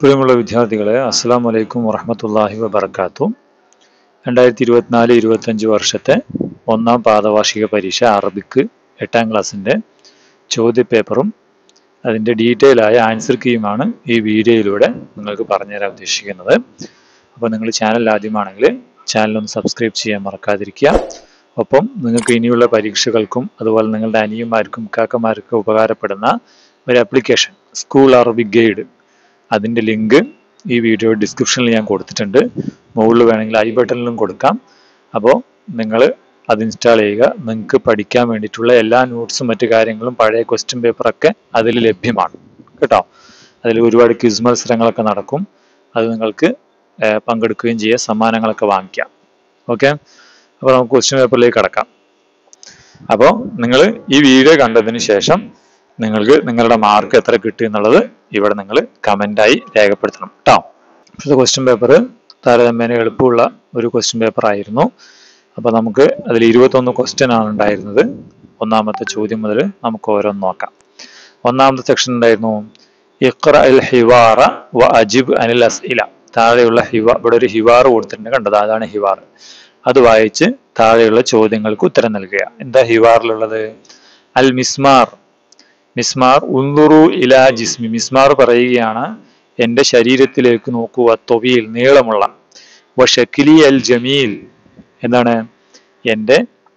പ്രിയമുള്ള വിദ്യാർത്ഥികളെ അസ്സാം വലൈക്കും വറഹമത്തല്ലാഹി വബർക്കാത്തു രണ്ടായിരത്തി ഇരുപത്തിനാല് ഇരുപത്തഞ്ച് വർഷത്തെ ഒന്നാം പാദവാർഷിക പരീക്ഷ അറബിക്ക് എട്ടാം ക്ലാസ്സിൻ്റെ ചോദ്യപേപ്പറും അതിൻ്റെ ഡീറ്റെയിൽ ആയ ആൻസർ കീയുമാണ് ഈ വീഡിയോയിലൂടെ നിങ്ങൾക്ക് പറഞ്ഞുതരാൻ ഉദ്ദേശിക്കുന്നത് അപ്പോൾ നിങ്ങൾ ചാനൽ ആദ്യമാണെങ്കിൽ ചാനലൊന്ന് സബ്സ്ക്രൈബ് ചെയ്യാൻ മറക്കാതിരിക്കുക ഒപ്പം നിങ്ങൾക്ക് ഇനിയുള്ള പരീക്ഷകൾക്കും അതുപോലെ നിങ്ങളുടെ അനിയന്മാർക്കും കാക്കമാർക്കും ഉപകാരപ്പെടുന്ന ഒരു ആപ്ലിക്കേഷൻ സ്കൂൾ അറബിക് ഗൈഡ് അതിൻ്റെ ലിങ്ക് ഈ വീഡിയോ ഡിസ്ക്രിപ്ഷനിൽ ഞാൻ കൊടുത്തിട്ടുണ്ട് മുകളിൽ വേണമെങ്കിൽ ഐ ബട്ടണിലും കൊടുക്കാം അപ്പോൾ നിങ്ങൾ അത് ഇൻസ്റ്റാൾ ചെയ്യുക നിങ്ങൾക്ക് പഠിക്കാൻ വേണ്ടിയിട്ടുള്ള എല്ലാ നോട്ട്സും മറ്റു കാര്യങ്ങളും പഴയ ക്വസ്റ്റ്യൻ പേപ്പറൊക്കെ അതിൽ ലഭ്യമാണ് കേട്ടോ അതിൽ ഒരുപാട് ക്വിസ് മത്സരങ്ങളൊക്കെ നടക്കും അത് നിങ്ങൾക്ക് ഏർ, പങ്കെടുക്കുകയും ചെയ്യുക സമ്മാനങ്ങളൊക്കെ വാങ്ങിക്കാം ഓക്കെ അപ്പോൾ നമുക്ക് ക്വസ്റ്റ്യൻ പേപ്പറിലേക്ക് കടക്കാം അപ്പോൾ നിങ്ങൾ ഈ വീഡിയോ കണ്ടതിന് ശേഷം നിങ്ങൾക്ക് നിങ്ങളുടെ മാർക്ക് എത്ര കിട്ടി എന്നുള്ളത് ഇവിടെ നിങ്ങൾ കമൻ്റായി രേഖപ്പെടുത്തണം കേട്ടോ ഇത് ക്വസ്റ്റ്യൻ പേപ്പർ താരതമ്യേന എളുപ്പമുള്ള ഒരു ക്വസ്റ്റ്യൻ പേപ്പർ ആയിരുന്നു അപ്പോൾ നമുക്ക് അതിൽ ഇരുപത്തൊന്ന് ക്വസ്റ്റ്യൻ ആണ് ഉണ്ടായിരുന്നത് ഒന്നാമത്തെ ചോദ്യം മുതൽ നമുക്ക് ഓരോന്ന് നോക്കാം ഒന്നാമത്തെ സെക്ഷൻ ഉണ്ടായിരുന്നു ഇഖ്റ അൽ ഹിവാറ വ അജിബ് അനിൽ അസ്ഇല താഴെയുള്ള ഹിവ ഇവിടെ ഒരു ഹിവാർ കൊടുത്തിട്ടുണ്ട് കണ്ടത് അതാണ് ഹിവാർ അത് വായിച്ച് താഴെയുള്ള ചോദ്യങ്ങൾക്ക് ഉത്തരം നൽകുക എന്താ ഹിവാറിലുള്ളത് അൽ മിസ്മാർ മിസ്മാർ ഉന്തുറു ഇലാ ജിസ്മി മിസ്മാർ പറയുകയാണ് എൻ്റെ ശരീരത്തിലേക്ക് നോക്കൂ തൊവിയിൽ നീളമുള്ള വ ഷക്കിലി അൽ ജമീൽ എന്താണ് എൻ്റെ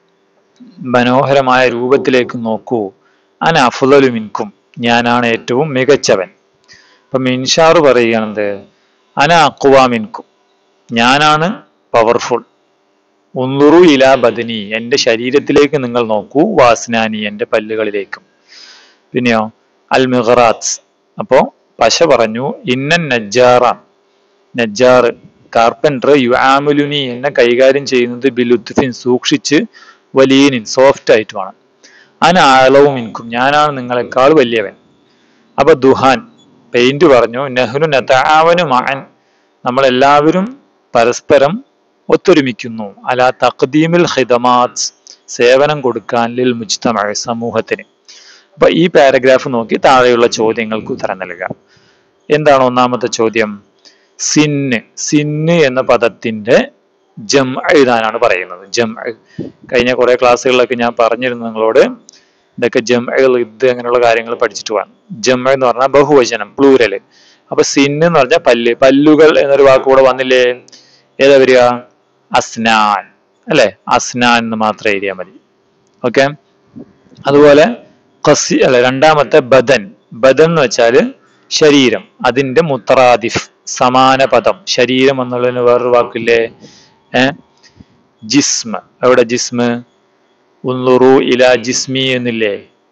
മനോഹരമായ രൂപത്തിലേക്ക് നോക്കൂ അന അഫുദലു മിൻകും ഞാനാണ് ഏറ്റവും മികച്ചവൻ അപ്പൊ മിൻഷാർ പറയുകയാണെന്ത് അന അക്കുവാ മിൻകും ഞാനാണ് പവർഫുൾ ഉന്നുറു ഇലാ ബദനി എൻ്റെ ശരീരത്തിലേക്ക് നിങ്ങൾ നോക്കൂ വാസ്നാനി എൻ്റെ പല്ലുകളിലേക്കും പിന്നെയോ അൽ മിഹറാത്ത് അപ്പോ പശ പറഞ്ഞു ഇന്നൻ നജ്ജാറ നജ്ജാർ കാർപ്പൻറ്റർ യുആമുലുനി എന്നെ കൈകാര്യം ചെയ്യുന്നത് ബിലുത്തുഫിൻ സൂക്ഷിച്ച് വലിയനിൻ സോഫ്റ്റ് ആയിട്ടുമാണ് അന ആളവും ഇൻകും ഞാനാണ് നിങ്ങളെക്കാൾ വലിയവൻ അപ്പൊ ദുഹാൻ പെയിന്റ് പറഞ്ഞു നെഹ്റു നതാവനു മഅൻ നമ്മളെല്ലാവരും പരസ്പരം ഒത്തൊരുമിക്കുന്നു അല തഖദീമിൽ ഖിദമാത്ത് സേവനം കൊടുക്കാൻ ലിൽ മുജ്തമ സമൂഹത്തിന് അപ്പൊ ഈ പാരഗ്രാഫ് നോക്കി താഴെയുള്ള ചോദ്യങ്ങൾക്ക് ഉത്തരം നൽകുക എന്താണ് ഒന്നാമത്തെ ചോദ്യം സിന്ന് സിന്ന് എന്ന പദത്തിന്റെ ജം എഴുതാനാണ് പറയുന്നത് ജം കഴിഞ്ഞ കുറെ ക്ലാസ്സുകളിലൊക്കെ ഞാൻ പറഞ്ഞിരുന്നു നിങ്ങളോട് ഇതൊക്കെ ജം ഇത് അങ്ങനെയുള്ള കാര്യങ്ങൾ പഠിച്ചിട്ട് വേണം ജം എന്ന് പറഞ്ഞാൽ ബഹുവചനം പ്ലൂരല് അപ്പൊ സിന്ന് എന്ന് പറഞ്ഞാൽ പല്ല് പല്ലുകൾ എന്നൊരു വാക്ക് കൂടെ വന്നില്ലേ ഏതാ വരിക അസ്നാൻ അല്ലെ അസ്നാൻ എന്ന് മാത്രം എഴുതിയാൽ മതി ഓക്കെ അതുപോലെ ഖസി അല്ല രണ്ടാമത്തെ ബദൻ ബദൻ എന്ന് വെച്ചാല് ശരീരം അതിന്റെ മുത്തറാദിഫ് സമാന പദം ശരീരം എന്നുള്ളതിന് വേറൊരു വാക്കില്ലേ ഏ ജിസ്മ എവിടെ ജിസ്മ ഉന്നുറു ഇല ജിസ്മി എന്നില്ലേ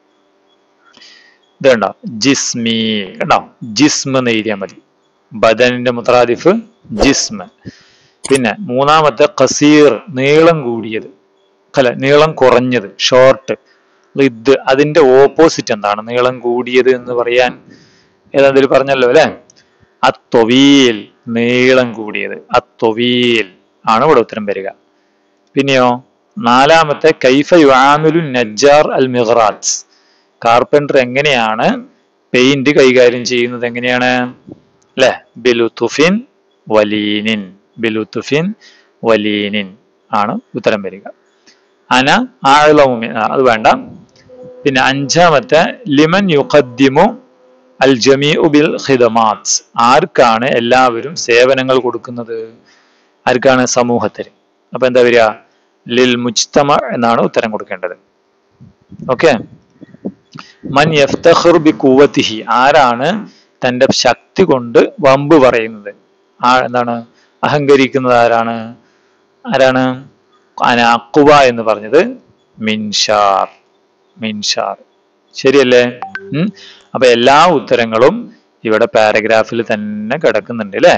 ഇത് കണ്ടോ ജിസ്മി കണ്ടോ ജിസ്മ എന്ന് എഴുതിയാൽ മതി ബദനിന്റെ മുത്തറാദിഫ് ജിസ്മ പിന്നെ മൂന്നാമത്തെ ഖസീർ നീളം കൂടിയത് അല്ല നീളം കുറഞ്ഞത് ഷോർട്ട് ഇത് അതിന്റെ ഓപ്പോസിറ്റ് എന്താണ് നീളം കൂടിയത് എന്ന് പറയാൻ ഏതാണ്ടിൽ പറഞ്ഞല്ലോ അല്ലെ അത്തൊവീൽ നീളം കൂടിയത് അത്തൊവീൽ ആണ് ഇവിടെ ഉത്തരം വരിക പിന്നെയോ നാലാമത്തെ കൈഫ യുആമിലു നജ്ജാർ അൽ മിഹ്റാത്ത് കാർപ്പൻറ്റർ എങ്ങനെയാണ് പെയിന്റ് കൈകാര്യം ചെയ്യുന്നത് എങ്ങനെയാണ് അല്ലെ ബിലുത്തുഫിൻ വലീനിൻ ബിലുത്തുഫിൻ വലീനിൻ ആണ് ഉത്തരം വരിക അന ആഴലവുമി അത് വേണ്ട പിന്നെ അഞ്ചാമത്തെ ലിമൻ യുഖദ്ദിമു അൽ ജമീ ബിൽ ഖിദമാത്ത് ആർക്കാണ് എല്ലാവരും സേവനങ്ങൾ കൊടുക്കുന്നത് ആർക്കാണ് സമൂഹത്തിന് അപ്പൊ എന്താ വരിക ലിൽ മുജ്തമ എന്നാണ് ഉത്തരം കൊടുക്കേണ്ടത് ഓക്കെ മൻ യഫ്തഖിർ ബി കൂവത്തിഹി ആരാണ് തന്റെ ശക്തി കൊണ്ട് വമ്പ് പറയുന്നത് ആ എന്താണ് അഹങ്കരിക്കുന്നത് ആരാണ് ആരാണ് അനാക്കുവ എന്ന് പറഞ്ഞത് മിൻഷാർ മിൻഷാർ ശരിയല്ലേ ഉം അപ്പൊ എല്ലാ ഉത്തരങ്ങളും ഇവിടെ പാരഗ്രാഫിൽ തന്നെ കിടക്കുന്നുണ്ട് അല്ലേ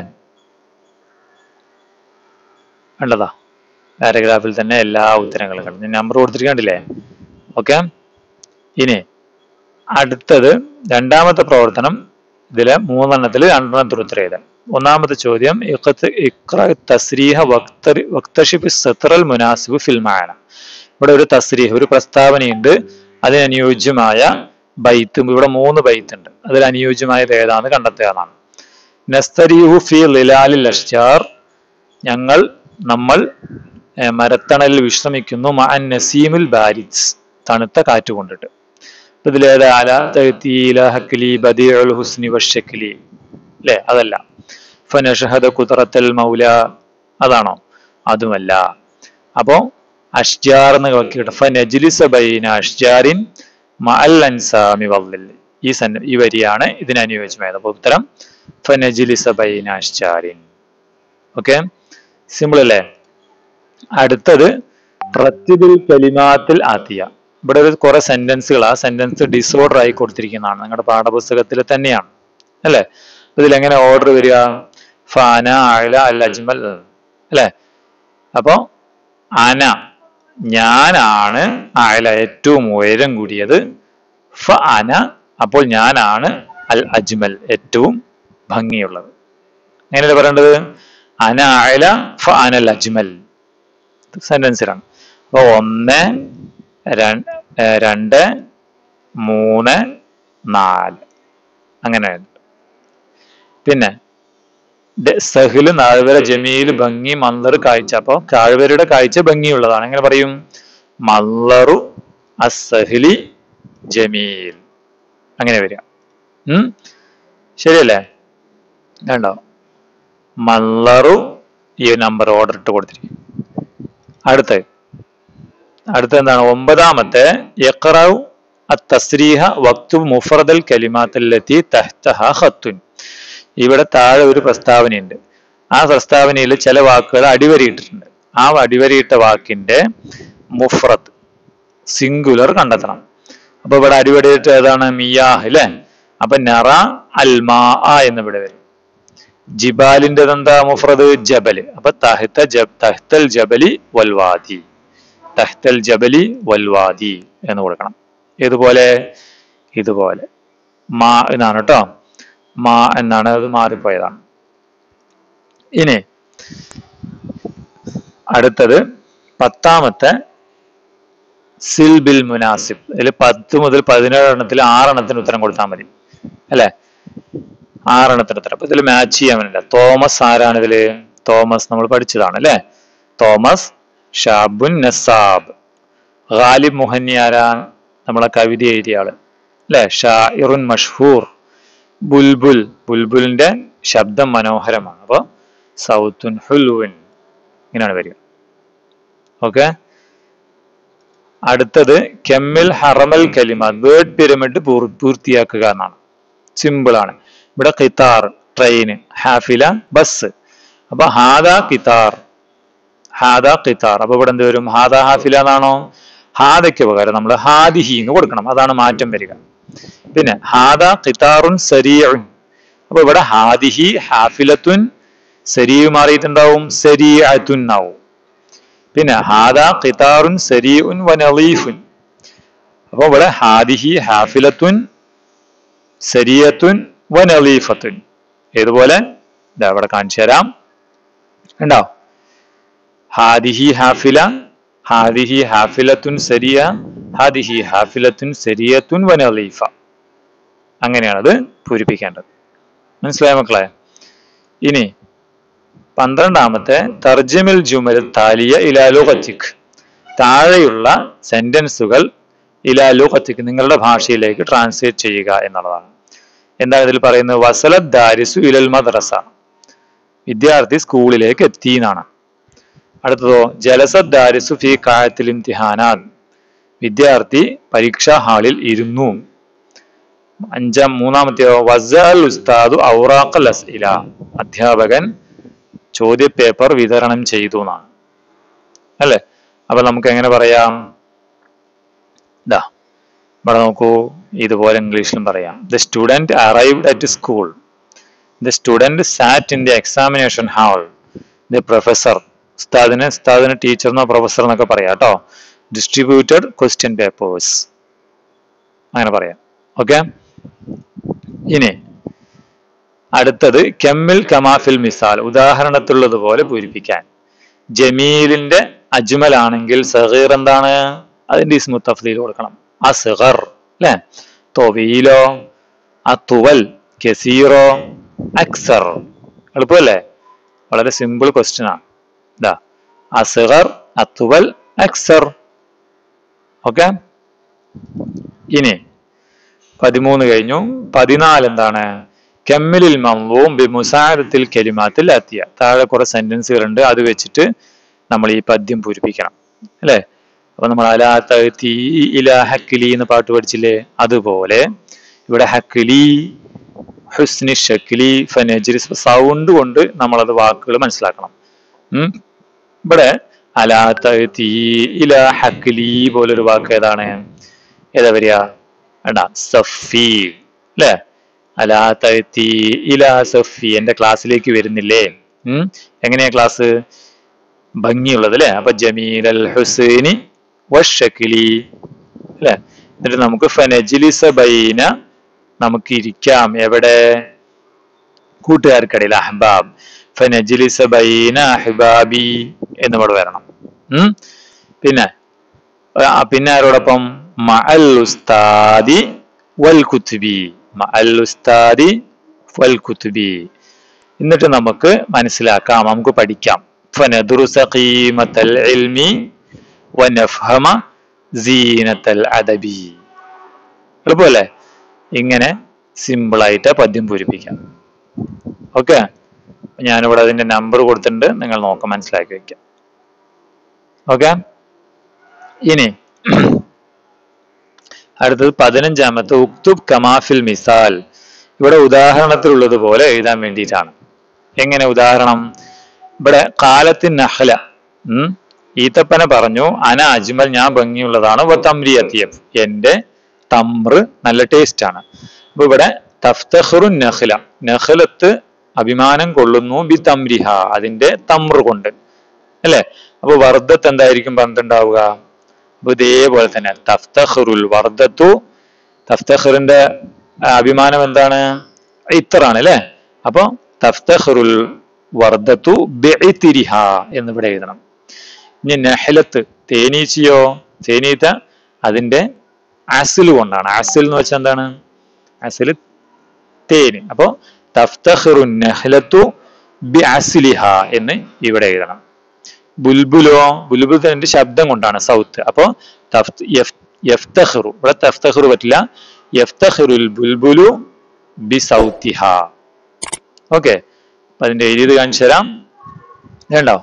കണ്ടതാ പാരഗ്രാഫിൽ തന്നെ എല്ലാ ഉത്തരങ്ങളും കിടന്നു ഞാൻ നമ്പർ കൊടുത്തിരിക്കണ്ടില്ലേ ഓക്കെ ഇനി അടുത്തത് രണ്ടാമത്തെ പ്രവർത്തനം ഇതിലെ മൂന്നെണ്ണത്തിൽ രണ്ടെണ്ണത്തിൽ ഉത്തരം എഴുതാം ഒന്നാമത്തെ ചോദ്യം ഇഖത്ത് ഇഖ്റ തസ്രീഹ വക്തറി വക്തഷിബ് സത്രൽ മുനാസിബ് ഫിൽമാന ഇവിടെ ഒരു തസ്രീഹ് ഒരു പ്രസ്താവനയുണ്ട് അതിനനുയോജ്യമായ ബൈത്തും ഇവിടെ മൂന്ന് ബൈത്ത് ഉണ്ട് അതിൽ അനുയോജ്യമായത് ഏതാന്ന് കണ്ടെത്തുക എന്നാണ് നസ്തരിഹു ഫി ലിലാലിൽ അഷ്ജാർ ഞങ്ങൾ നമ്മൾ ഏർ, മരത്തണലിൽ വിശ്രമിക്കുന്നു മഅൻ നസീമുൽ ബാരിസ് തണുത്ത കാറ്റ് കൊണ്ടിട്ട് അപ്പൊ ഇതിലേത് അല തഅ്തീല ഹക്ലി ബദീഉൽ ഹുസ്നി വശക്ലി അല്ലേ അതല്ല ഫനഷഹദ കുതറത്തൽ മൗല അതാണോ അതുമല്ല അപ്പോ അഷ്ജാർ എന്ന് നോക്കിയിട്ട് ഫനജ്ലിസ ബൈന അഷ്ജാരിൻ മഅൽ അൻസാമി വള്ളിൽ ഈ സന്ന ഈ വരിയാണ് ഇതിന് അനുയോജ്യമായത് അപ്പൊ ഉത്തരം ഫനജ്ലിസ ബൈന അഷ്ജാരിൻ ഓക്കെ സിമ്പിൾ അല്ലേ അടുത്തത് റത്തിബിൽ കലിമാത്തിൽ ആത്തിയ ഇവിടെ ഒരു കുറെ സെന്റൻസുകൾ ആ സെന്റൻസ് ഡിസോർഡർ ആയി കൊടുത്തിരിക്കുന്നതാണ് നിങ്ങളുടെ പാഠപുസ്തകത്തിൽ തന്നെയാണ് അല്ലേ ഇതിൽ എങ്ങനെ ഓർഡർ വരിക ഫാന അഴല അൽ അജ്മൽ അല്ലേ അപ്പോ അന ഞാനാണ് അയല ഏറ്റവും ഉയരം കൂടിയത് ഫ അന അപ്പോൾ ഞാനാണ് അൽ അജ്മൽ ഏറ്റവും ഭംഗിയുള്ളത് എങ്ങനെയല്ലേ പറയേണ്ടത് അന അയല ഫ അനൽ അജ്മൽ സെന്റൻസിലാണ് അപ്പൊ ഒന്ന് രണ്ട് ഏർ രണ്ട് മൂന്ന് നാല് അങ്ങനെ പിന്നെ ഡ- സഹില് നാഴ്വര ജമീല് ഭംഗി മല്ലറ് കാഴ്ച അപ്പൊ കാഴ്വരയുടെ കാഴ്ച ഭംഗിയുള്ളതാണ് എങ്ങനെ പറയും മല്ലറു അസഹിലി ജമീൽ അങ്ങനെ വരിക ഉം ശരിയല്ലേ വേണ്ടോ മല്ലറു ഈ നമ്പർ ഓർഡർ ഇട്ട് കൊടുത്തിരിക്കും അടുത്ത് അടുത്ത എന്താണ് ഒമ്പതാമത്തെ യഖറൗ അത്തസ്രീഹ വക്തു മുഫറദൽ കലിമാത്തല്ലത്തി തഹ്തഹ ഖത്തുൻ ഇവിടെ താഴെ ഒരു പ്രസ്താവനയുണ്ട് ആ പ്രസ്താവനയിൽ ചില വാക്കുകൾ അടിവരയിട്ടിട്ടുണ്ട് ആ അടിവരയിട്ട വാക്കിന്റെ മുഫ്രദ് സിംഗുലർ കണ്ടെത്തണം അപ്പൊ ഇവിടെ അടിവരയിട്ട് ഏതാണ് മിയാഹ് അല്ലെ അപ്പൊ നറ അൽമാ എന്ന് ഇവിടെ വരും ജിബാലിന്റെ എന്താ മുഫ്രദ് ജബല് അപ്പൊ തഹ്ത ജബ് തഹ്തൽ ജബലി വൽവാദി തഹ്തൽ ജബലി വൽവാദി എന്ന് കൊടുക്കണം ഇതുപോലെ ഇതുപോലെ മാ എന്നാണ് കേട്ടോ മാ എന്നാണ് അത് മാറിപ്പോയതാണ് ഇനി അടുത്തത് പത്താമത്തെ സിൽ ബിൽ മുനാസിബ് ഇതിൽ പത്ത് മുതൽ പതിനേഴ് എണ്ണത്തിൽ ആറെണ്ണത്തിന് ഉത്തരം കൊടുത്താൽ മതി അല്ലെ ആറെണ്ണത്തിന് ഉത്തരം അപ്പൊ ഇതിൽ മാച്ച് ചെയ്യാൻ വേണ്ടില്ല തോമസ് ആരാണ് ഇതില് തോമസ് നമ്മൾ പഠിച്ചതാണ് അല്ലെ തോമസ് ഷാബുൻ നസാബ് ഗാലിബ് മുഹന്നി ആരാ നമ്മളെ കവിത എഴുതിയ ആള് അല്ലെ ഷാഇറുൻ മഷ്ഹൂർ ബുൽബുൽ ബുൽബുലിന്റെ ശബ്ദം മനോഹരമാണ് അപ്പൊ സൗത്തുൻ ഹുൽവുൻ ഇങ്ങനെയാണ് വരിക ഓക്കെ അടുത്തത് കെമ്മിൽ ഹറമൽ കലിമ വേർഡ് പിരമിഡ് പൂർത്തിയാക്കുക എന്നാണ് സിമ്പിൾ ആണ് ഇവിടെ ഖിത്താർ ട്രെയിൻ ഹാഫില ബസ് അപ്പൊ ഹാദ കിതാർ ഹാദ ഖിത്താർ അപ്പൊ ഇവിടെ എന്ത് വരും ഹാദ ഹാഫില എന്നാണോ ഹാദയ്ക്ക് പകരം നമ്മൾ ഹാദിഹി എന്ന് കൊടുക്കണം അതാണ് മാറ്റം വരിക പിന്നെ ഹാദ ഖിത്താറുൻ സരീഉൻ അപ്പൊ ഇവിടെ ഹാദിഹി ഹാഫിലത്തുൻ സരീവ് മാറിയിട്ടുണ്ടാവും സരീഅത്തുൻ ആവും പിന്നെ ഹാദ ഖിത്താറുൻ സരീഉൻ വനളീഫുൻ അപ്പൊ ഇവിടെ ഹാദിഹി ഹാഫിലത്തുൻ സരിയത്തുൻ വനളീഫത്തുൻ ഏതുപോലെ ഇതാ ഇവിടെ കാണിച്ചു തരാം ഉണ്ടോ ഹാദിഹി ഹാഫില ഹാദിഹി ഹാഫിലത്തുൻ സരിയ ഹാദിഹി ഹാഫിലത്തുൻ സരിയത്തുൻ വനളീഫ അങ്ങനെയാണത് പൂരിപ്പിക്കേണ്ടത് മനസ്സിലായ മക്കളെ ഇനി പന്ത്രണ്ടാമത്തെ തർജമിൽ ജുമൽ താലിയ ഇലാലു ഖത്തിക് താഴെയുള്ള സെന്റൻസുകൾ ഇലാലു ഖത്തിക് നിങ്ങളുടെ ഭാഷയിലേക്ക് ട്രാൻസ്ലേറ്റ് ചെയ്യുക എന്നുള്ളതാണ് എന്താണ് ഇതിൽ പറയുന്നത് വസലത് ദാരിസു ഇലൽ മദ്രസ വിദ്യാർത്ഥി സ്കൂളിലേക്ക് എത്തി എന്നാണ് അടുത്തതോ ജലസത് ദാരിസു ഫി കായത്തിൽ ഇംതിഹാനാദ് വിദ്യാർത്ഥി പരീക്ഷാ ഹാളിൽ ഇരുന്നു അഞ്ചാം മൂന്നാമത്തെയോ വസൽ ഉസ്താദു ഔറാഖൽ അസ്ഇല അധ്യാപകൻ ചോദ്യപേപ്പർ വിതരണം ചെയ്തു എന്നാണ് അല്ലേ അപ്പൊ നമുക്ക് എങ്ങനെ പറയാം ഇതാ ഇവിടെ നോക്കൂ ഇതുപോലെ ഇംഗ്ലീഷിലും പറയാം the student arrived at school the student sat in the examination hall the professor ഉസ്താദിന് ഉസ്താദിന് ടീച്ചറിനോ പ്രൊഫസർ എന്നൊക്കെ പറയാം കേട്ടോ ഡിസ്ട്രിബ്യൂട്ടഡ് ക്വസ്റ്റ്യൻ പേപ്പേഴ്സ് അങ്ങനെ പറയാം ഓക്കെ ഇനി അടുത്തത് കെമ്മിൽ കമാഫിൽ മിസാൽ ഉദാഹരണത്തിലുള്ളതുപോലെ പൂരിപ്പിക്കാൻ ജമീലിന്റെ അജ്മൽ ആണെങ്കിൽ സഹീർ എന്താണ് അതിന്റെ ഇസ്മു തഫ്ലീൽ കൊടുക്കണം ആ സഹർ അല്ലെ തൊവീലോ ആ തുവൽ കസീറോ അക്സർ എളുപ്പമല്ലേ വളരെ സിമ്പിൾ ക്വസ്റ്റ്യൻ ആണ് ഇതാ അസുഹർ അത്തുവൽ അക്സർ ഓക്കെ ഇനി പതിമൂന്ന് കഴിഞ്ഞു പതിനാല് എന്താണ് കെമ്മിലിൽ മംവും ബി മുസാരത്തിൽ കെലിമാത്തിൽ എത്തിയ താഴെ കുറെ സെന്റൻസുകളുണ്ട് അത് വെച്ചിട്ട് നമ്മൾ ഈ പദ്യം പൂരിപ്പിക്കണം അല്ലേ അപ്പൊ നമ്മൾ അലാ തഅ്തി ഇല ഹക്കിലി എന്ന് പാട്ട് പഠിച്ചില്ലേ അതുപോലെ ഇവിടെ ഹക്കിലി ഹുസ്നി ഷക്കിലി ഫനജിരിസ് സൗണ്ട് കൊണ്ട് നമ്മളത് വാക്കുകൾ മനസ്സിലാക്കണം ഉം. ഇവിടെ അലാ തഅ്തി ഇല ഹക്കിലി പോലൊരു വാക്ക് ഏതാണ് ഏതാ വരിക എടാ സഫി അല്ലേ അലാ തഅ്തി ഇല സഫി എന്റെ ക്ലാസ്സിലേക്ക് വരുന്നില്ലേ ഉം എങ്ങനെയാ ക്ലാസ് ഭംഗിയുള്ളത് അല്ലെ അപ്പൊ ജമീൽ അൽ ഹുസൈനി വഷക്കിലി അല്ലെ എന്നിട്ട് നമുക്ക് ഫനജിലിസ ബൈന നമുക്ക് ഇരിക്കാം എവിടെ കൂട്ടുകാർക്കിടയിൽ അഹ്ബാബ് ഫനജിലിസ ബൈന അഹ്ബാബി എന്നിവിടെ വരണം ഉം പിന്നെ ആ, പിന്നെ ആരോടൊപ്പം മഅൽ ഉസ്താദി വൽ കുത്തുബി മഅൽ ഉസ്താദി വൽ കുത്തുബി എന്നിട്ട് നമുക്ക് മനസ്സിലാക്കാം നമുക്ക് പഠിക്കാം ഫനദുറുസ ഖീമത്തൽ ഇൽമി വനഫ്ഹമ സീനത്തൽ അദബി എളുപ്പമല്ലേ ഇങ്ങനെ സിമ്പിൾ ആയിട്ട് പദ്യം പൂരിപ്പിക്കാം ഓക്കെ ഞാനിവിടെ അതിന്റെ നമ്പർ കൊടുത്തിട്ടുണ്ട് നിങ്ങൾ നോക്കാം മനസ്സിലാക്കി വെക്കാം ഓക്കെ ഇനി അടുത്തത് പതിനഞ്ചാമത്തെ ഉക്തുബ് കമാഫിൽ മിസാൽ ഇവിടെ ഉദാഹരണത്തിലുള്ളത് പോലെ എഴുതാൻ വേണ്ടിയിട്ടാണ് എങ്ങനെ ഉദാഹരണം ഇവിടെ കാലത്തിൻ നഹ്ല ഉം ഈത്തപ്പന പറഞ്ഞു അന അജ്മൽ ഞാൻ ഭംഗിയുള്ളതാണ് വ തമ്രി അത്തിയഫ് എന്റെ തമ്ര് നല്ല ടേസ്റ്റ് ആണ് അപ്പൊ ഇവിടെ തഫ്തഹ്റു നഹ്ല നഹ്ലത്ത് അഭിമാനം കൊള്ളുന്നു ബി തമ്രിഹ അതിന്റെ തമ്ര് കൊണ്ട് അല്ലെ അപ്പൊ വർദ്ധത്ത് എന്തായിരിക്കും പന്തുണ്ടാവുക അപ്പൊ ഇതേപോലെ തന്നെ തഫ്തഹ്റുൽ വർദ്ധത്തു തഫ്തഹ്റിന്റെ ആ, അഭിമാനം എന്താണ് ഇത്തറാണ് അല്ലെ അപ്പൊ തഫ്തഹ്റുൽ വർദ്ധത്തു ബിഇതിരിഹ എന്നിവിടെ എഴുതണം ഇനി നെഹലത്ത് തേനീച്ചയോ തേനീത്ത അതിന്റെ അസിൽ കൊണ്ടാണ് അസിൽ എന്ന് വെച്ചാൽ എന്താണ് അസിൽ തേന് അപ്പോ തഫ്തഹ്റു നെഹലത്തു ബി അസിലിഹ എന്ന് ഇവിടെ എഴുതണം ബുൽബുലോ ബുൽബുൽ അതിന്റെ ശബ്ദം കൊണ്ടാണ് സൗത്ത് അപ്പോ തഫ്- യഫ്- യഫ്തഹ്റു ഇവിടെ തഫ്തഹ്റു പറ്റില്ല യഫ്തഹ്റുൽ ബുൽബുലു ബി സൗത്തിഹ ഓക്കെ അതിന്റെ എഴുതിയത് കാണിച്ചു തരാം വേണ്ടോ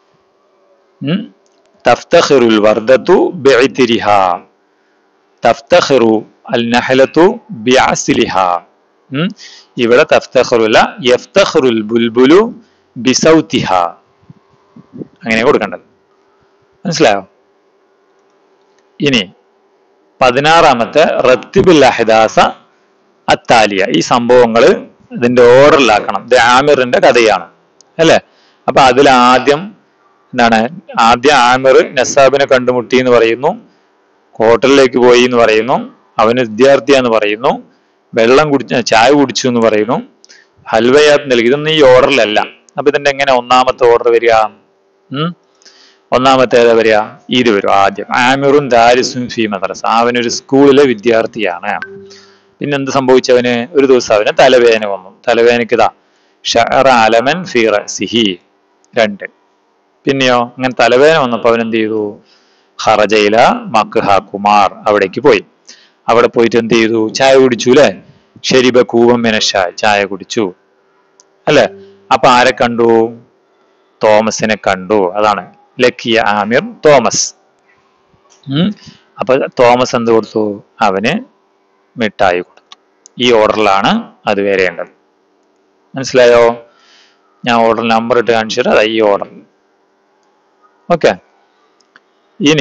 ഉം? തഫ്തഖിറുൽ വർദത്തു ബിഇതിരിഹ തഫ്തഖിറു അൽ നഹലത്തു ബിഅസ്ലിഹ ഉം? ഇവിടെ തഫ്തഖിറുല യഫ്തഖിറുൽ ബുൽബുലു ബിസൗത്തിഹ അങ്ങനെ കൊടുക്കേണ്ടത് മനസ്സിലായോ ഇനി പതിനാറാമത്തെ റത്തിബുൽ അഹദാസ അത്താലിയ ഈ സംഭവങ്ങൾ ഇതിന്റെ ഓർഡറിലാക്കണം ഇത് ആമിറിന്റെ കഥയാണ് അല്ലേ അപ്പൊ അതിൽ ആദ്യം എന്താണ് ആദ്യം ആമിർ നസാബിനെ കണ്ടുമുട്ടി എന്ന് പറയുന്നു ഹോട്ടലിലേക്ക് പോയി എന്ന് പറയുന്നു അവന് വിദ്യാർത്ഥിയാന്ന് പറയുന്നു വെള്ളം കുടിച്ച ചായ കുടിച്ചു എന്ന് പറയുന്നു ഹൽവയാത്ത് നൽകി ഇതൊന്നും ഈ ഓർഡറിലല്ല അപ്പൊ ഇതിന്റെ എങ്ങനെ ഒന്നാമത്തെ ഓർഡർ വരിക ഉം ഒന്നാമത്തെ ഏതാ വരിക ഇത് വരും ആദ്യം ആമിറും ദാരിസും ഫി മദ്രസ അവനൊരു സ്കൂളിലെ വിദ്യാർത്ഥിയാണ് പിന്നെ എന്ത് സംഭവിച്ചവന് ഒരു ദിവസം അവന് തലവേദന വന്നു തലവേദനക്ക് ഇതാ ഷഅറ അലമൻ ഫി റഅസിഹി രണ്ട് പിന്നെയോ അങ്ങനെ തലവേദന വന്നപ്പോൾ അവൻ എന്ത് ചെയ്തു ഹറജയില മക്ഹ കുമാർ അവിടേക്ക് പോയി അവിടെ പോയിട്ട് എന്ത് ചെയ്തു ചായ കുടിച്ചു അല്ലെ ഷെരിബ കൂവം മിനഷ ചായ കുടിച്ചു അല്ലെ അപ്പൊ ആരെ കണ്ടു തോമസിനെ കണ്ടു അതാണ് ലക്കിയ ആമിർ തോമസ് ഉം അപ്പൊ തോമസ് എന്ത് കൊടുത്തു അവന് മിഠായി കൊടുത്തു ഈ ഓർഡറിലാണ് അത് വരേണ്ടത് മനസ്സിലായോ ഞാൻ ഓർഡർ നമ്പർ ഇട്ട് കാണിച്ചിട്ട് അതാ ഈ ഓർഡർ ഓക്കെ ഇനി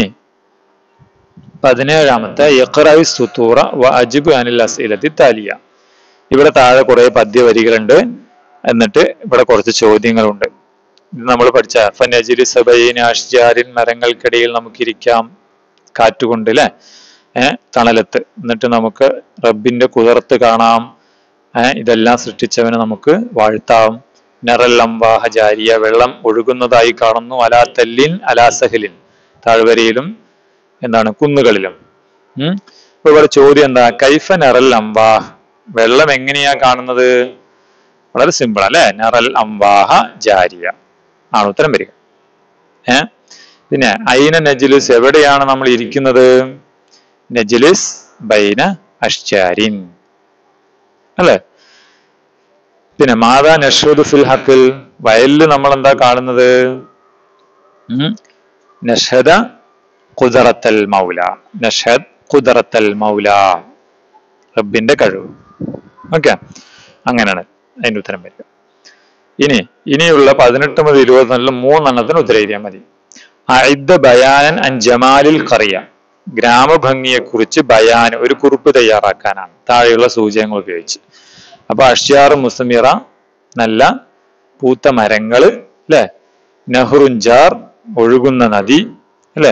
പതിനേഴാമത്തെ യഖ്റഅി സുത്തൂറ വ അജിബ് അനിൽ അസ്ഇലത്തി താലിയ ഇവിടെ താഴെ കുറെ പദ്യവരികളുണ്ട് എന്നിട്ട് ഇവിടെ കുറച്ച് ചോദ്യങ്ങളുണ്ട് ഇത് നമ്മൾ പഠിച്ച ഫനജിരി സബൈൻ അഷ്ജാരിൻ മരങ്ങൾക്കിടയിൽ നമുക്കിരിക്കാം കാറ്റുകൊണ്ട് അല്ലെ ഏഹ് തണലത്ത് എന്നിട്ട് നമുക്ക് റബ്ബിന്റെ കുതിർത്ത് കാണാം ഏഹ് ഇതെല്ലാം സൃഷ്ടിച്ചവനെ നമുക്ക് വാഴ്ത്താം നെറല്ലംവാഹ ജാരിയ വെള്ളം ഒഴുകുന്നതായി കാണുന്നു അലാ തല്ലിൻ അലാ സഹലിൻ താഴ്വരയിലും എന്താണ് കുന്നുകളിലും ഉം അപ്പൊ ഇവിടെ ചോദ്യം എന്താ കൈഫ നെറൽ അംവാഹ് വെള്ളം എങ്ങനെയാ കാണുന്നത് വളരെ സിമ്പിൾ അല്ലെ നറൽ അംവാഹ ജാരിയ ആണ് ഉത്തരം വരിക ഏ പിന്നെ ഐന നജ്ലിസ് എവിടെയാണ് നമ്മൾ ഇരിക്കുന്നത് നജ്ലിസ് ബൈന അഷ്ചാരിൻ അല്ലെ പിന്നെ മാതാ നഷൂദ് ഫിൽ ഹക്കിൽ വയലിൽ നമ്മൾ എന്താ കാണുന്നത് ഉം? നഷദ കുദറത്തൽ മൗല നഷദ് കുദറത്തൽ മൗല റബ്ബിന്റെ കഴിവ് ഓക്കെ അങ്ങനെയാണ് അതിന്റെ ഉത്തരം വരിക ഇനി ഇനിയുള്ള പതിനെട്ട് മുതൽ ഇരുപത്തിനാലിൽ മൂന്നെണ്ണത്തിന് ഉത്തരം എഴുതിയാൽ മതി അഇദ്ദ ബയാനൻ അൻ ജമാലിൽ കറിയ ഗ്രാമഭംഗിയെ കുറിച്ച് ബയാൻ ഒരു കുറിപ്പ് തയ്യാറാക്കാനാണ് താഴെയുള്ള സൂചകങ്ങൾ ഉപയോഗിച്ച് അപ്പൊ അഷ്യാർ മുസമിറ നല്ല പൂത്ത മരങ്ങള് അല്ലെ നെഹ്റുഞ്ചാർ ഒഴുകുന്ന നദി അല്ലെ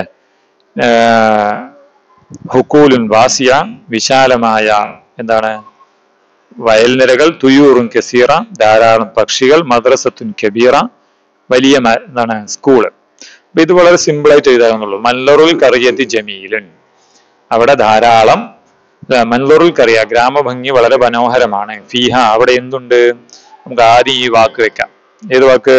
ഹുക്കൂലുൻ വാസിയ വിശാലമായ എന്താണ് വയൽനിരകൾ തുയൂറും കസീറ ധാരാളം പക്ഷികൾ മദ്രസത്തുൻ കബീറ വലിയ മ- എന്താണ് സ്കൂള് അപ്പൊ ഇത് വളരെ സിമ്പിൾ ആയിട്ട് എഴുതാവുന്നുള്ളൂ മല്ലറുൽ കറിയത്തി ജമീലുൻ അവിടെ ധാരാളം ആ, മൻലറുൽ കറിയ ഗ്രാമഭംഗി വളരെ മനോഹരമാണ് ഫീഹ അവിടെ എന്തുണ്ട് നമുക്ക് ആദ്യം ഈ വാക്ക് വെക്കാം ഏത് വാക്ക്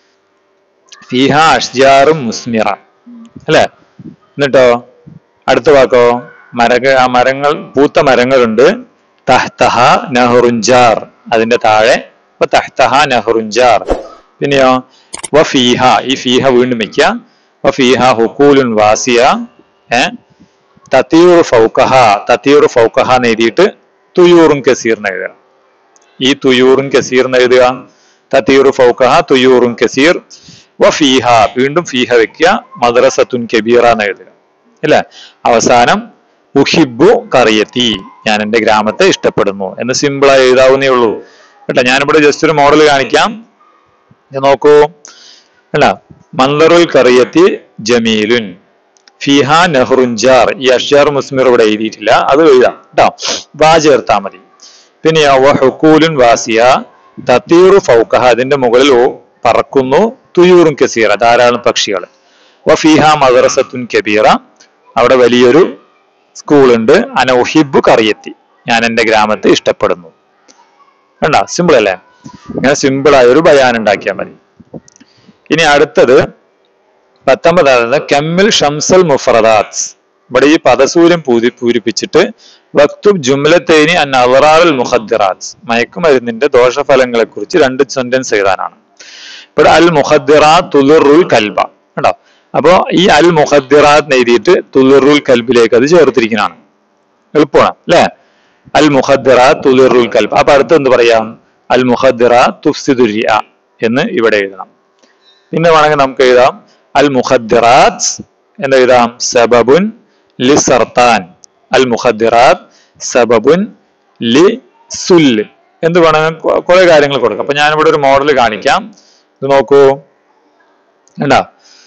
ഫീഹ അഷ്ജാറും മുസ്മിറ അല്ലെ എന്നിട്ടോ അടുത്ത വാക്കോ മരക ആ മരങ്ങൾ പൂത്ത മരങ്ങളുണ്ട് തഹ്തഹ നഹറുഞ്ചാർ അതിന്റെ താഴെ ഇപ്പൊ തഹ്തഹ നഹറുഞ്ചാർ പിന്നെയോ വ ഫീഹ ഈ ഫീഹ വീണ്ടും വെക്ക വ ഫീഹ ഹുക്കൂലുൻ വാസിയ ഏ തത്തീർ ഫൗക്കഹ തത്തീർ ഫൗക്കഹ എന്ന് എഴുതിയിട്ട് തുയൂറും കസീറിന് എഴുതുക ഈ തുയൂറും കസീറിന് എഴുതുക തത്തീർ ഫൗക്കഹ തുയൂറും കസീർ വ ഫീഹ വീണ്ടും ഫീഹ വെക്കുക മദ്രസത്തുൻ കബീറ എന്ന് എഴുതുക അല്ലെ അവസാനം ഉഹിബു കറിയത്തി ഞാൻ എന്റെ ഗ്രാമത്തെ ഇഷ്ടപ്പെടുന്നു എന്ന് സിമ്പിളായി എഴുതാവുന്നേ ഉള്ളൂ കേട്ടോ ഞാനിവിടെ ജസ്റ്റ് ഒരു മോഡൽ കാണിക്കാം ഇത് നോക്കൂ അല്ല മന്ദറുൽ കറിയത്തി ജമീലുൻ ഫിഹ നെഹ്റുഞ്ചാർ ഈ അഷ്യാർ മുസ്മിർ ഇവിടെ എഴുതിയിട്ടില്ല അത് എഴുതാം കേട്ടോ വാ ചേർത്താ മതി പിന്നെ ഹുക്കൂലുൻ വാസിയ തത്തീറു ഫൗക്കഹ അതിന്റെ മുകളിൽ ഓ- പറക്കുന്നു തുയൂറും കസീറ ധാരാളം പക്ഷികൾ വഫീഹ മദ്രസത്തുൻ കബീറ അവിടെ വലിയൊരു സ്കൂളുണ്ട് അനൗഹിബു കറിയെത്തി ഞാൻ എന്റെ ഗ്രാമത്തെ ഇഷ്ടപ്പെടുന്നു കണ്ട സിമ്പിൾ അല്ലേ ഇങ്ങനെ സിമ്പിൾ ആയ ഒരു ബയാൻ ഉണ്ടാക്കിയാൽ മതി ഇനി അടുത്തത് പത്തൊമ്പതായത് കമ്മിൽ ഷംസൽ മുഫറദാത്ത് ഇവിടെ ഈ പദസൂര്യം പൂരി പൂരിപ്പിച്ചിട്ട് വക്തുബ് ജുംലത്തേനി അൻ അവറാറുൽ മുഖദ്ദിറാത്ത് മയക്കുമരുന്നിന്റെ ദോഷഫലങ്ങളെ കുറിച്ച് രണ്ട് സെന്റൻസ് എഴുതാനാണ് ഇവിടെ അൽ മുഖദ്ദിറാത്ത് തുലുറുൽ കൽബ കേട്ടോ അപ്പോ ഈ അൽ മുഖദ്ദിറാത്ത് എഴുതിയിട്ട് തുലുറുൽ കൽബിലേക്ക് അത് ചേർത്തിരിക്കുന്നതാണ് എളുപ്പമാണ് അല്ലെ അൽ മുഖദ്ദിറാത്ത് തുലുറുൽ കൽബ് അപ്പൊ അടുത്ത് എന്ത് പറയാം അൽ മുഖദ്ദിറാത്ത് തുഫ്സിദുരിയ എന്ന് ഇവിടെ എഴുതണം പിന്നെ വേണമെങ്കിൽ നമുക്ക് എഴുതാം അൽ മുഖദ്ദിറാത്ത് എന്ന് എഴുതാം സബബുൻ ലി സർത്താൻ അൽ മുഖദ്ദിറാത്ത് സബബുൻ ലി സുല്ല് എന്ത് വേണമെങ്കിൽ കൊ- കുറെ കാര്യങ്ങൾ കൊടുക്കാം അപ്പൊ ഞാനിവിടെ ഒരു മോഡൽ കാണിക്കാം ഇത് നോക്കൂ കണ്ടാ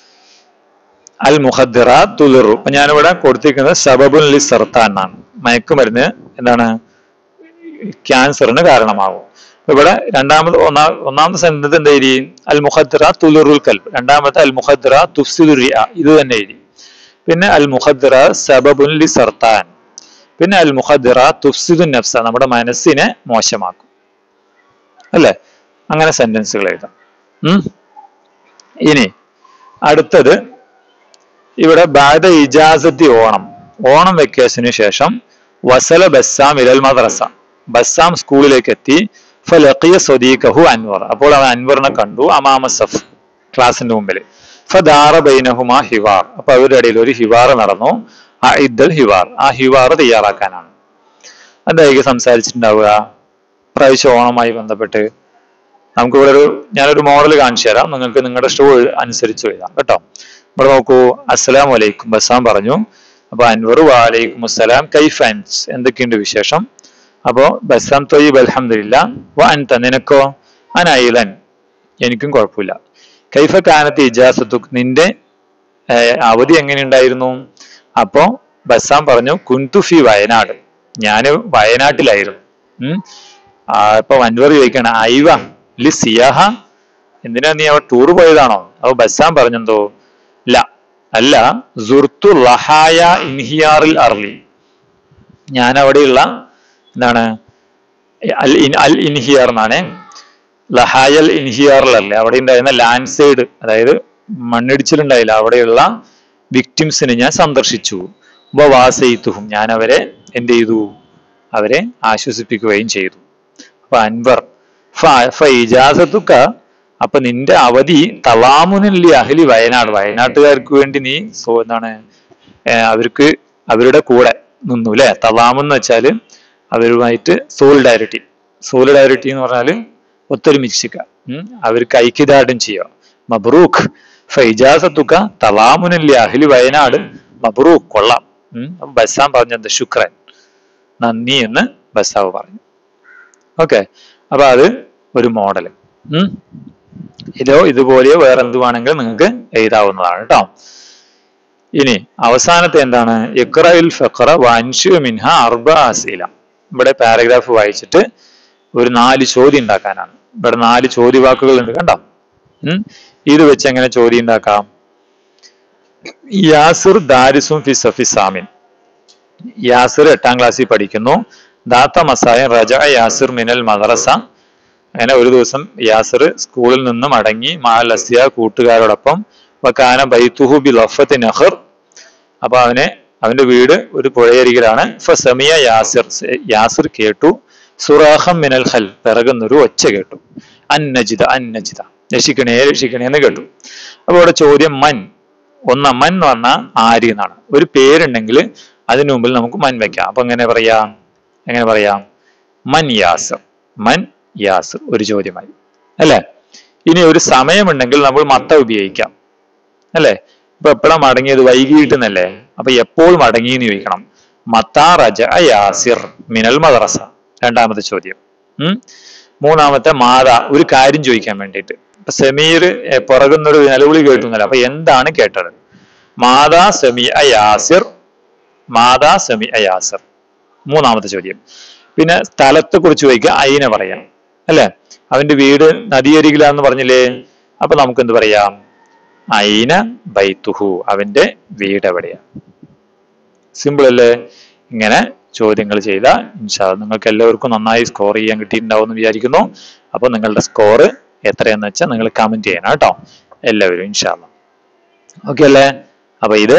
അൽ മുഖദ്ദിറാത്ത് തുലിറു അപ്പൊ ഞാനിവിടെ കൊടുത്തിരിക്കുന്നത് സബബുൻ ലി സർത്താൻ എന്നാണ് മയക്കുമരുന്ന് എന്താണ് ക്യാൻസറിന് കാരണമാകും അപ്പൊ ഇവിടെ രണ്ടാമത് ഒന്നാ ഒന്നാമത്തെ സെന്റൻസ് എന്താ എഴുതി അൽ മുഖദ്റ തുലുറുൽ കൽബ് രണ്ടാമത്തെ അൽ മുഖദ്റ തുഫ്സിദുരിയ ഇത് തന്നെ എഴുതി പിന്നെ അൽ മുഖദ്റ സബബുൻ ലി സർത്താൻ പിന്നെ അൽ മുഖദ്റ തുഫ്സിദുൻ നഫ്സ നമ്മുടെ മനസ്സിനെ മോശമാക്കും അല്ലേ അങ്ങനെ സെന്റൻസുകൾ എഴുതാം ഉം. ഇനി അടുത്തത് ഇവിടെ ബാദ ഇജാസത്തി ഓണം ഓണം വെക്കേഷന് ശേഷം വസല ബസ്സാം ഇലൽ മദ്രസ ബസ്സാം സ്കൂളിലേക്ക് എത്തി ഫലഖിയ സ്വദീഖഹു അൻവർ അപ്പോൾ അവൻ അൻവറിനെ കണ്ടു അമാമ സഫ് ക്ലാസിന്റെ മുമ്പിൽ ഫദാറ ബൈനഹുമാ ഹിവാർ അപ്പൊ അവരുടെ ഇടയിൽ ഒരു ഹിവാർ നടന്നു ആ ഇദ്ദൽ ഹിവാർ ആ ഹിവാർ തയ്യാറാക്കാനാണ് എന്തായിരിക്കും സംസാരിച്ചിട്ടുണ്ടാവുക പ്രാവശ്യം ഓണമായി ബന്ധപ്പെട്ട് നമുക്ക് ഇവിടെ ഒരു ഞാനൊരു മോഡൽ കാണിച്ചു തരാം നിങ്ങൾക്ക് നിങ്ങളുടെ ഷോ അനുസരിച്ച് എഴുതാം കേട്ടോ ഇവിടെ നോക്കൂ അസ്സലാം വലൈക്കും ബസാം പറഞ്ഞു അപ്പൊ അൻവർ വാലൈക്കും അസ്സലാം കൈഫാൻസ് എന്തൊക്കെയുണ്ട് വിശേഷം അപ്പോ ബസാം തൊയ്യബ് അൽഹംദുലില്ല വ അൻത നിനക്കോ അനൈലൻ എനിക്കും കുഴപ്പമില്ല കൈഫ കാനത്ത് ഇജാസത്തു നിന്റെ ഏർ, അവധി എങ്ങനെയുണ്ടായിരുന്നു അപ്പോ ബസാം പറഞ്ഞു കുന്തുഫി വയനാട് ഞാന് വയനാട്ടിലായിരുന്നു ഉം ആ, ഇപ്പൊ അൻവർ ചോദിക്കാണ് ഐവ ലി സിയാഹ എന്തിനാ നീ അവിടെ ടൂർ പോയതാണോ അപ്പൊ ബസ്സാൻ പറഞ്ഞെന്തോ ല അല്ല സുർത്തു ലഹായ ഇൻഹിയാറിൽ അർലി ഞാൻ അവിടെയുള്ള എന്താണ് അൽ ഇൻ അൽ ഇൻഹിയാർ എന്നാണ് ലഹായൽ ഇൻഹിയാറിലല്ലേ അവിടെ ഉണ്ടായിരുന്ന ലാൻഡ് സൈഡ് അതായത് മണ്ണിടിച്ചിലുണ്ടായില്ല അവിടെയുള്ള വിക്ടിംസിനെ ഞാൻ സന്ദർശിച്ചു ഉപവാസയിത്തുഹും ഞാൻ അവരെ എന്ത് ചെയ്തു അവരെ ആശ്വസിപ്പിക്കുകയും ചെയ്തു അപ്പൊ അൻവർ ഇജാസത്തുക്ക അപ്പൊ നിന്റെ അവധി തലാമുനല്ലി അഹലി വയനാട് വയനാട്ടുകാർക്ക് വേണ്ടി നീ സോ എന്താണ് ഏർ അവർക്ക് അവരുടെ കൂടെ നിന്നു അല്ലെ തലാമെന്ന് വെച്ചാല് അവരുമായിട്ട് സോളിഡാരിറ്റി സോളിഡാരിറ്റി എന്ന് പറഞ്ഞാല് ഒത്തൊരുമിച്ചിക്ക ഉം അവർക്ക് ഐക്യദാർഢ്യം ചെയ്യുക മബ്രൂഖ് ഫൈജാസത്തുക്ക തലാമുനല്ലി അഹലി വയനാട് മബ്രൂഖ് കൊള്ളാം ഉം അപ്പൊ ബസ്സാൻ പറഞ്ഞത് ശുക്രൻ നന്ദി എന്ന് ബസ്സാവ് പറഞ്ഞു ഓക്കെ അപ്പൊ അത് ഒരു മോഡൽ ഉം ഇതോ ഇതുപോലെ വേറെ എന്ത് വേണമെങ്കിലും നിങ്ങൾക്ക് എഴുതാവുന്നതാണ് കേട്ടോ ഇനി അവസാനത്തെ എന്താണ് ഇഖ്റയിൽ ഫഖറ വൻഷു മിൻഹ അർബ അസീല ഇവിടെ പാരഗ്രാഫ് വായിച്ചിട്ട് ഒരു നാല് ചോദ്യം ഉണ്ടാക്കാനാണ് ഇവിടെ നാല് ചോദ്യവാക്കുകൾ ഉണ്ട് കണ്ടോ ഉം ഇത് വെച്ച് എങ്ങനെ ചോദ്യം ഉണ്ടാക്കാം യാസിർ ദാരിസും ഫി സഫി സാമിൻ യാസിർ എട്ടാം ക്ലാസ്സിൽ പഠിക്കുന്നു ദാത്ത മസായ റജ യാസിർ മിനൽ മദ്രസ അങ്ങനെ ഒരു ദിവസം യാസിർ സ്കൂളിൽ നിന്നും മടങ്ങി മാൽ അസിയ കൂട്ടുകാരോടൊപ്പം വക്കാന ബൈത്തുഹു ബി ലഫത്ത് നഹർ അപ്പൊ അവനെ അവന്റെ വീട് ഒരു പുഴയരികിലാണ് ഫസമിയ യാസിർ യാസിർ കേട്ടു സുറാഹം മിനൽ ഖൽ പിറകുന്നൊരു ഒച്ച കേട്ടു അന്നജിത അന്നജിത രക്ഷിക്കണേ രക്ഷിക്കണേ എന്ന് കേട്ടു അപ്പൊ ഇവിടെ ചോദ്യം മൻ ഒന്ന് മൻ എന്ന് പറഞ്ഞാൽ ആര് എന്നാണ് ഒരു പേരുണ്ടെങ്കിൽ അതിനു മുമ്പിൽ നമുക്ക് മൻ വെക്കാം അപ്പൊ എങ്ങനെ പറയാം എങ്ങനെ പറയാം മൻ യാസിർ മൻ യാസിർ ഒരു ചോദ്യമായി അല്ലെ ഇനി ഒരു സമയമുണ്ടെങ്കിൽ നമ്മൾ മത്ത ഉപയോഗിക്കാം അല്ലെ ഇപ്പൊ എപ്പോഴാ മടങ്ങിയത് വൈകിട്ട് എന്നല്ലേ അപ്പൊ എപ്പോൾ മടങ്ങി എന്ന് ചോദിക്കണം മത്താ റജ യാസിർ മിനൽ മദ്രസ രണ്ടാമത്തെ ചോദ്യം ഉം മൂന്നാമത്തെ മാത ഒരു കാര്യം ചോദിക്കാൻ വേണ്ടിയിട്ട് ഇപ്പൊ സമീർ പുറകുന്നൊരു നിലവിളി കേട്ടുന്നല്ലോ അപ്പൊ എന്താണ് കേട്ടത് മാതാ സമി യാസിർ മാതാ സമി യാസിർ മൂന്നാമത്തെ ചോദ്യം പിന്നെ സ്ഥലത്തെ കുറിച്ച് ചോദിക്കുക അയിനെ പറയാം അല്ലെ അവന്റെ വീട് നദിയരികിലാന്ന് പറഞ്ഞില്ലേ അപ്പൊ നമുക്ക് എന്ത് പറയാം അയിന ബൈത്തുഹു അവന്റെ വീട് എവിടെയാ സിമ്പിൾ അല്ലേ ഇങ്ങനെ ചോദ്യങ്ങൾ ചെയ്ത ഇൻഷാ നിങ്ങൾക്ക് എല്ലാവർക്കും നന്നായി സ്കോർ ചെയ്യാൻ കിട്ടിയിട്ടുണ്ടാവും എന്ന് വിചാരിക്കുന്നു അപ്പൊ നിങ്ങളുടെ സ്കോർ എത്രയെന്ന് വെച്ചാൽ നിങ്ങൾ കമന്റ് ചെയ്യണം കേട്ടോ എല്ലാവരും ഇൻഷാല്ല ഓക്കെ അല്ലേ അപ്പൊ ഇത്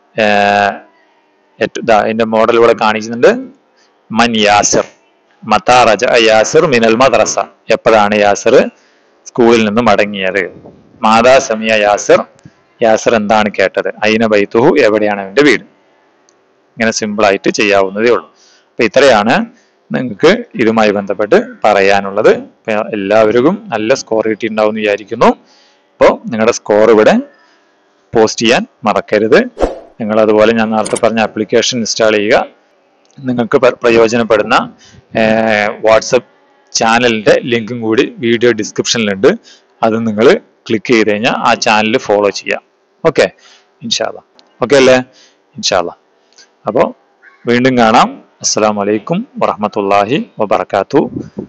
ഇതിന്റെ മോഡൽ ഇവിടെ കാണിക്കുന്നുണ്ട് മൻ യാസിർ മത്താ റജ യാസിർ മിനൽ മദ്രസ എപ്പോഴാണ് യാസിർ സ്കൂളിൽ നിന്ന് മടങ്ങിയത് മാതാ സമിയ യാസിർ യാസിർ എന്താണ് കേട്ടത് അയിന ബൈത്തുഹു എവിടെയാണ് അവന്റെ വീട് ഇങ്ങനെ സിമ്പിൾ ആയിട്ട് ചെയ്യാവുന്നതേ ഉള്ളൂ അപ്പൊ ഇത്രയാണ് നിങ്ങൾക്ക് ഇതുമായി ബന്ധപ്പെട്ട് പറയാനുള്ളത് എല്ലാവർക്കും നല്ല സ്കോർ കിട്ടിയിട്ടുണ്ടാവും എന്ന് വിചാരിക്കുന്നു അപ്പോൾ നിങ്ങളുടെ സ്കോർ ഇവിടെ പോസ്റ്റ് ചെയ്യാൻ മറക്കരുത് നിങ്ങൾ അതുപോലെ ഞാൻ നേരത്തെ പറഞ്ഞ ആപ്ലിക്കേഷൻ ഇൻസ്റ്റാൾ ചെയ്യുക നിങ്ങൾക്ക് പ്രയോജനപ്പെടുന്ന വാട്സപ്പ് ചാനലിന്റെ ലിങ്കും കൂടി വീഡിയോ ഡിസ്ക്രിപ്ഷനിലുണ്ട് അത് നിങ്ങൾ ക്ലിക്ക് ചെയ്ത് കഴിഞ്ഞാൽ ആ ചാനൽ ഫോളോ ചെയ്യാം ഓക്കെ ഇൻഷാല്ല ഓക്കെ അല്ലേ ഇൻഷാല്ല അപ്പോൾ വീണ്ടും കാണാം അസ്സാം വലൈക്കും വറഹമത്തല്ലാഹി വബർക്കാത്തു